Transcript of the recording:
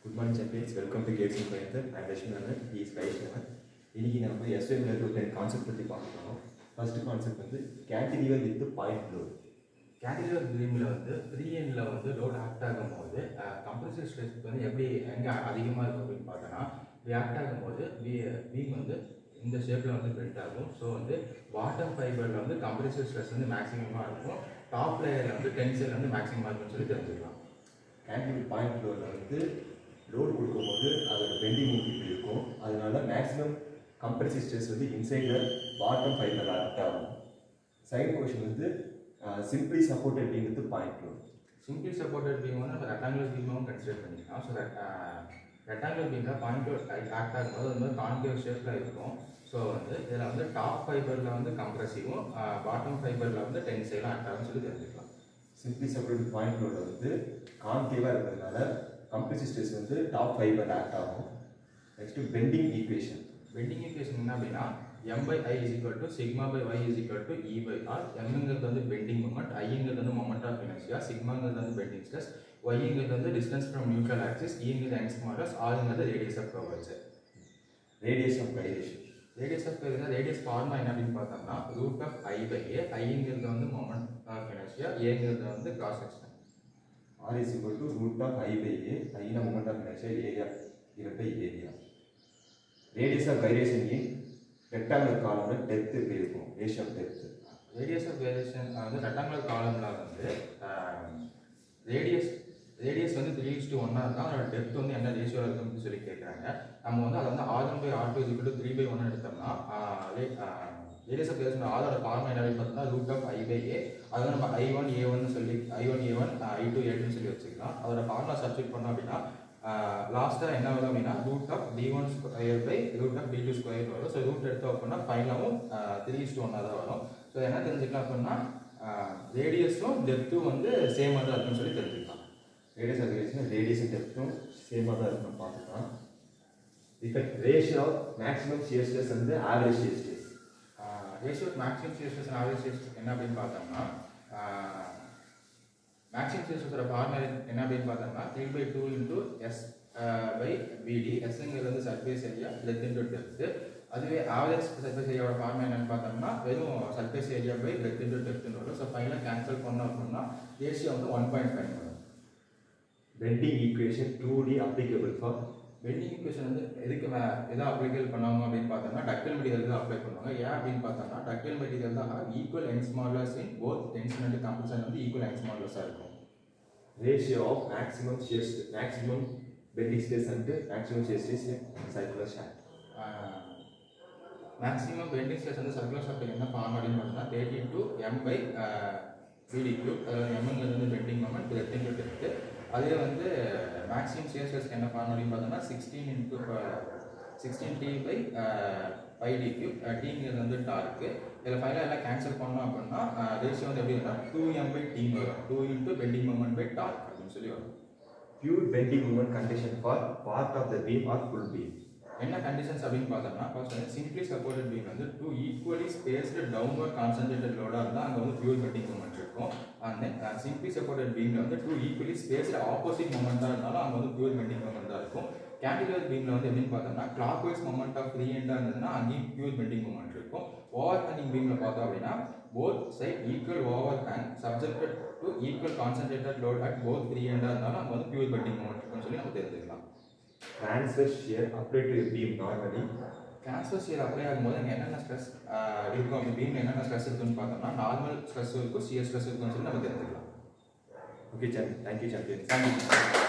good morning champions welcome to Gates in Coimbatore I Lakshmanan he is Vaishnavan இன்னைக்கு நம்ம SM ஒரு ten concept பற்றி பார்க்க போகிறோம் ஃபர்ஸ்ட் கான்செப்ட் வந்து cantilever with point load cantilever பீமில் வந்து ஃப்ரீ எண்டில் வந்து லோட் ஆக்ட் ஆகும்போது கம்ப்ரஸர் ஸ்ட்ரெஸ் வந்து எப்படி எங்கே அதிகமாக இருக்கும் அப்படின்னு பார்த்தோன்னா இப்படி ஆக்ட் ஆகும்போது பீ பீம் வந்து இந்த ஷேப்பில் வந்து பெல்ட் ஆகும் ஸோ வந்து பாட்டம் ஃபைபரில் வந்து கம்ப்ரஸர் ஸ்ட்ரெஸ் வந்து மேக்ஸிமமாக இருக்கும் டாப் லேயரில் வந்து டென்சல் வந்து மேக்ஸிமமாக இருக்கும்னு சொல்லி தெரிஞ்சுக்கலாம் கேன்டிலிவர் பாயிண்ட் லோடில் வந்து லோடு கொடுக்கும்போது அதோட பெண்டிங் மூமெண்ட் இருக்கும் அதனால மேக்ஸிமம் கம்ப்ரசிவ் ஸ்ட்ரெஸ் வந்து inside the bottom fibre act ஆகும் செகண்ட் கொஷின் வந்து simply supported beam with point load simply supported beam வந்து நம்ம ரெக்டாங்குலர் பீமாகவும் கன்சிடர் பண்ணிக்கலாம் ஸோ ரெக்டாங்குலர் பீமில் பாயிண்ட் ஆக்ட் ஆகும்போது அது வந்து கான்கேவ் ஷேப்பில் இருக்கும் ஸோ வந்து இதில் வந்து டாப் ஃபைபரில் வந்து கம்ப்ரஸிவும் பாட்டம் ஃபைபரில் வந்து டென்சைலும் ஆக்ட் ஆகும்னு சொல்லி தெரிஞ்சுக்கலாம் சிம்பிளி சப்போர்ட்டட் பாயிண்ட் லோட வந்து கான்கேவாக இருக்கிறதுனால கம்ப்ரசிவ் ஸ்ட்ரெஸ் வந்து டாப் ஃபைபர் ஆக்ட் ஆகும் next bending equation bending equation என்ன அப்படின்னா M by I is equal to sigma by Y is equal to E by R எம்ங்கிறது வந்து பெண்டிங் மூமெண்ட் ஐங்கிறது வந்து மொமெண்ட் ஆஃப் இனர்ஷியா சிக்மாங்கிறது வந்து பெண்டிங் ஸ்ட்ரெஸ் ஒய்ங்கிறது வந்து டிஸ்டன்ஸ் ஃப்ரம் நியூட்ரல் ஆக்சிஸ் ஈங்கிறது Young's modulus ஆருங்கிறது radius of covers radius of gyration radius of covers ரேடியஸ் ஃபார்மா என்ன அப்படின்னு பார்த்தோம்னா root of I by A ஐங்கிறது வந்து மொமெண்ட் ஆஃப் இனர்ஷியா ஏங்கிறது வந்து cross section R is equal to root of I by A ஐனா moment of inertia area divide by area radius of gyration in rectangular காலம்ல depth எப்படி இருக்கும் ratio of depth radius of variation வந்து rectangular காலம்ல வந்து radius radius வந்து three is to ஒன்னாக இருந்தால் அதோட டெப்த் வந்து என்ன ரேஷியோவில் இருக்குன்னு சொல்லி கேட்குறாங்க நம்ம வந்து அதை வந்து R one by R two is three by one எடுத்தோம்னா ரேடியஸ் ஆஃப் வேரியேஷன் ஆதோட ஃபார்ம் என்ன பார்த்தோம்னா root of I by A அதை நம்ம ஐ ஒன் ஏ ஒன் சொல்லி I one A one I two A டூன்னு சொல்லி வச்சுக்கலாம் அதோட ஃபார்முலா சப்ஸ்டிட் பண்ணோம் அப்படின்னா லாஸ்ட்டாக என்ன வரும் அப்படின்னா root of D one square by root of D two square வரும் ஸோ ரூட் எடுத்தோம் அப்படின்னா ஃபைனலாகவும் த்ரீ இஸ் டூ ஒன்னாக தான் வரும் ஸோ என்ன தெரிஞ்சுக்கலாம் அப்படின்னா ரேடியஸும் டெப்த்தும் வந்து சேமாக தான் இருக்குன்னு சொல்லி தெரிஞ்சுக்கலாம் ரேடியஸ் ஆஃப் கைரேஷன் ரேடியஸ் டெப்த்தும் சேமாக தான் இருக்கணும் பார்த்துக்கலாம் இப்போ ratio of maximum shear stress வந்து average shear stress ratio maximum CSS average CSS என்ன அப்படின்னு பார்த்தோம்னா மேக்ஸிமம் சிஎஸ்எஸோட ஃபார்முலா என்ன அப்படின்னு பார்த்தோம்னா three by two into S by BD எஸ்ங்கிறது வந்து surface area length into depth அதுவே ஆவரேஜ் சர்ஃபேஸ் ஏரியாவோட ஃபார்முலா என்னன்னு பார்த்தோம்னா வெறும் surface area by length into டெப்த்துன்னு வரும் ஸோ ஃபைனலாக கேன்சல் பண்ணோம் அப்படின்னா ரேஷியோ வந்து ஒன் பாயிண்ட் ஃபைவ் வரும் bending equation to D applicable for bending equation வந்து எதுக்கு வே எதை அப்ளிகேட் பண்ணுவாங்க அப்படின்னு பார்த்தோம்னா டக்டல் மெட்டீரியல் தான் அப்ளை பண்ணுவாங்க ஏன் அப்படின்னு பார்த்தோம்னா டக்டல் மெட்டீரியல் தான் equal ends modulus in both tension and compression வந்து ஈக்குவல் என்ஸ் மாடலர்ஸாக இருக்கும் ratio of maximum shear maximum bending stress and maximum shear stress circular shaft maximum bending stress வந்து சர்க்குலர் ஷாஃப்ட் என்ன ஃபார்ம் அப்படின்னு பார்த்தோம்னா thirty two M by PD cube எம்ங்கிறது வந்து bending moment left into depth அதே வந்து மேக்ஸிமம் சிஎஸ்எஸ் என்ன form அப்படின்னு பார்த்தோம்னா sixteen into sixteen T by five D cube டீங்கிறது வந்து டார்க்கு இதில் ஃபைனலாக எல்லாம் கேன்சல் பண்ணோம் அப்படின்னா ரேஷியோ வந்து எப்படி வரும் டூ எம் பை டீம் வரும் two into bending moment by torque அப்படின்னு சொல்லி வரும் pure bending moment condition for part of the beam or full beam என்ன கண்டிஷன்ஸ் அப்படின்னு பார்த்தோம்னா ஃபர்ஸ்ட் வந்து சிம்பிளி சப்போர்ட்டட் பீம் வந்து two equally spaced downward concentrated லோடாக இருந்தால் அங்கே வந்து பியூர் பெண்டிங் மூமெண்ட் இருக்கும் அண்ட் சிம்பிளி சப்போர்ட்டட் பீமில் வந்து டூ ஈக்குவலி ஸ்பேஸ்டு ஆப்போசிட் மூமெண்ட்டாக இருந்தாலும் அங்கே வந்து பியூர் பெண்டிங் மூமெண்ட் தான் இருக்கும் கேண்டிலர் பீமில் வந்து எப்படின்னு பார்த்தோம்னா clockwise moment of free எண்டாக இருந்ததுன்னா அங்கேயும் பியூர் பெண்டிங் மூமெண்ட் இருக்கும் ஓவர் ஹேங்கிங் பீமில் பார்த்தோம் அப்படின்னா both side equal overhang subjected to equal concentrated load at both free எண்டாக இருந்தாலும் அங்கே வந்து பியூர் பெண்டிங் மூமெண்ட் இருக்கும்னு சொல்லி நம்ம தெரிஞ்சுக்கலாம் transfer shear apply to beam normally transfer shear apply ஆகும்போது அங்கே என்னென்ன ஸ்ட்ரெஸ் இருக்கும் அப்படி பீம் என்னென்ன ஸ்ட்ரெஸ் இருக்குன்னு பார்த்தோம்னா நார்மல் ஸ்ட்ரெஸ் இருக்கும் சிஎஸ் ஸ்ட்ரெஸ் இருக்கும்னு சொல்லி நம்ம தெரிஞ்சுக்கலாம் okay sir thank you champion thank you